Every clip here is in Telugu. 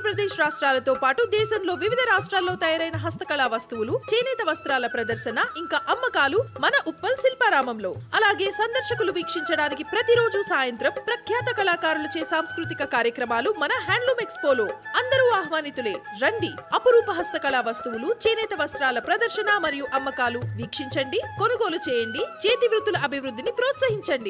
ఆంధ్రప్రదేశ్ రాష్ట్రాలతో పాటు దేశంలో వివిధ రాష్ట్రాల్లో తయారైన హస్తకళా వస్తువులు చేనేత వస్త్రాల ప్రదర్శన ఇంకా అమ్మకాలు మన ఉప్పల్ శిల్పారామంలో అలాగే సందర్శకులు వీక్షించడానికి ప్రతిరోజు సాయంత్రం ప్రఖ్యాత కళాకారులచే సాంస్కృతిక కార్యక్రమాలు మన హ్యాండ్లూమ్ ఎక్స్పోలో అందరూ ఆహ్వానితులే రండి అపురూప హస్తకళా వస్తువులు చేనేత వస్త్రాల ప్రదర్శన మరియు అమ్మకాలు వీక్షించండి కొనుగోలు చేయండి చేతి వృత్తుల అభివృద్ధిని ప్రోత్సహించండి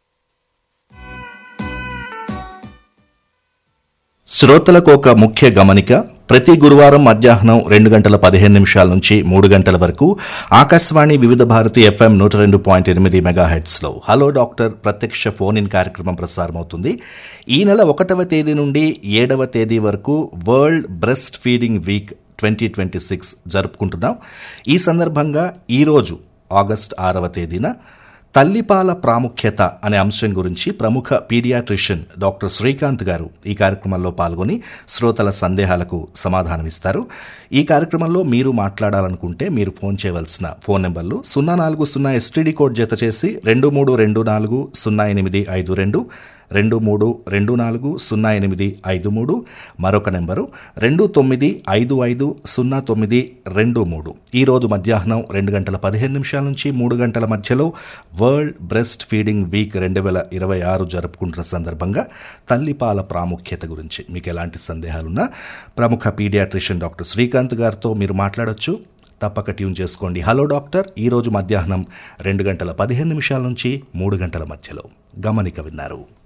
శ్రోతలకు ఒక ముఖ్య గమనిక ప్రతి గురువారం మధ్యాహ్నం రెండు గంటల పదిహేను నిమిషాల నుంచి మూడు గంటల వరకు ఆకాశవాణి వివిధ భారతి ఎఫ్ఎం నూట రెండు పాయింట్ ఎనిమిది మెగాహెడ్స్లో హలో డాక్టర్ ప్రత్యక్ష ఫోన్ ఇన్ కార్యక్రమం ప్రసారమవుతుంది ఈ నెల ఒకటవ తేదీ నుండి ఏడవ తేదీ వరకు world breastfeeding week twenty twenty six జరుపుకుంటున్నాం ఈ సందర్భంగా ఈరోజు ఆగస్ట్ ఆరవ తేదీన తల్లిపాల ప్రాముఖ్యత అనే అంశం గురించి ప్రముఖ పీడియాట్రిషియన్ డాక్టర్ శ్రీకాంత్ గారు ఈ కార్యక్రమంలో పాల్గొని శ్రోతల సందేహాలకు సమాధానమిస్తారు ఈ కార్యక్రమంలో మీరు మాట్లాడాలనుకుంటే మీరు ఫోన్ చేయవలసిన ఫోన్ నెంబర్లు సున్నా నాలుగు సున్నా ఎస్టీడీ కోడ్ జత చేసి రెండు మూడు రెండు నాలుగు సున్నా ఎనిమిది ఐదు రెండు రెండు మూడు రెండు నాలుగు సున్నా ఎనిమిది ఐదు మూడు మరొక నెంబరు రెండు తొమ్మిది ఐదు ఐదు సున్నా తొమ్మిది రెండు మూడు ఈరోజు మధ్యాహ్నం రెండు గంటల పదిహేను నిమిషాల నుంచి మూడు గంటల మధ్యలో వరల్డ్ బ్రెస్ట్ ఫీడింగ్ వీక్ రెండు వేల ఇరవై ఆరు జరుపుకుంటున్న సందర్భంగా తల్లిపాల ప్రాముఖ్యత గురించి మీకు ఎలాంటి సందేహాలున్నా ప్రముఖ పీడియాట్రిషియన్ డాక్టర్ శ్రీకాంత్ గారితో మీరు మాట్లాడొచ్చు తప్పక ట్యూన్ చేసుకోండి హలో డాక్టర్ ఈరోజు మధ్యాహ్నం రెండు గంటల పదిహేను నిమిషాల నుంచి మూడు గంటల మధ్యలో గమనిక విన్నారు